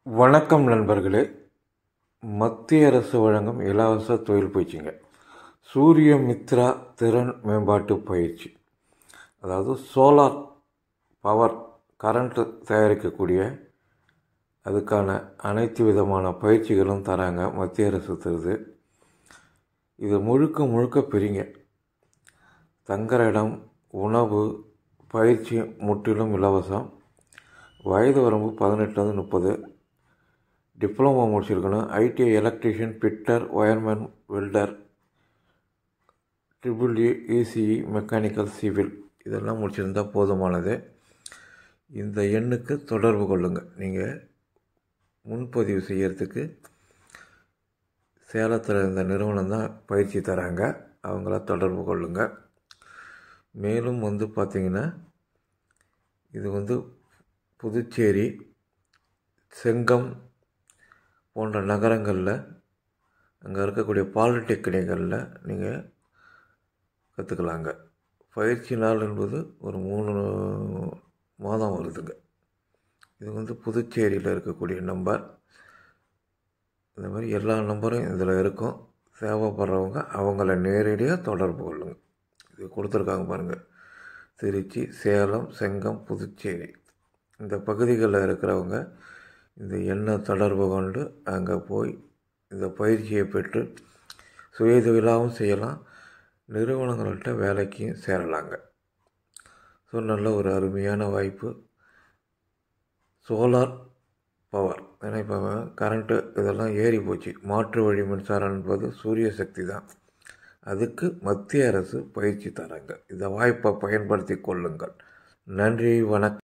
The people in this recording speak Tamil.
வணக்கம் நண்பர்களே மத்திய அரசு வழங்கும் இலவச தொழில் பயிற்சிங்க சூரிய மித்ரா திறன் மேம்பாட்டு பயிற்சி அதாவது சோலார் பவர் கரண்ட்டு தயாரிக்கக்கூடிய அதுக்கான அனைத்து விதமான பயிற்சிகளும் தராங்க மத்திய அரசு தருது இது முழுக்க முழுக்க பிரிங்க தங்குற இடம் உணவு பயிற்சி முற்றிலும் இலவசம் வயது வரம்பு பதினெட்டுலேருந்து முப்பது டிப்ளமோ முடிச்சிருக்கணும் ITI electrician fitter wireman welder triple E ECE mechanical civil இதெல்லாம் முடிச்சிருந்தா போதுமானது இந்த எண்ணுக்கு தொடர்பு கொள்ளுங்கள் நீங்கள் முன்பதிவு செய்யறதுக்கு சேலத்தில் இந்த நிறுவனம் தான் பயிற்சி தராங்க அவங்கள தொடர்பு கொள்ளுங்கள் மேலும் வந்து பார்த்திங்கன்னா இது வந்து புதுச்சேரி செங்கம் போன்ற நகரங்களில் அங்கே இருக்கக்கூடிய பாலிடெக்னிக்களில் நீங்கள் கற்றுக்கலாங்க பயிற்சி நாள் என்பது ஒரு மூணு மாதம் வருதுங்க இது வந்து புதுச்சேரியில் இருக்கக்கூடிய நம்பர் இந்த மாதிரி எல்லா நம்பரும் இதில் இருக்கும் தேவைப்படுறவங்க அவங்கள நேரடியாக தொடர்பு கொள்ளுங்க இது கொடுத்துருக்காங்க பாருங்கள் திருச்சி சேலம் செங்கம் புதுச்சேரி இந்த பகுதிகளில் இருக்கிறவங்க இந்த எண்ணை தொடர்பு கொண்டு அங்கே போய் இந்த பயிற்சியை பெற்று சுயதொழிலாகவும் செய்யலாம் நிறுவனங்கள்கிட்ட வேலைக்கும் சேரலாங்க ஸோ நல்ல ஒரு அருமையான வாய்ப்பு சோலார் பவர் ஏன்னா இப்போ கரண்ட்டு இதெல்லாம் ஏறி போச்சு மாற்று வழி மின்சாரம் என்பது சூரிய சக்தி தான் அதுக்கு மத்திய அரசு பயிற்சி தராங்க இந்த வாய்ப்பை பயன்படுத்தி கொள்ளுங்கள் நன்றி வணக்கம்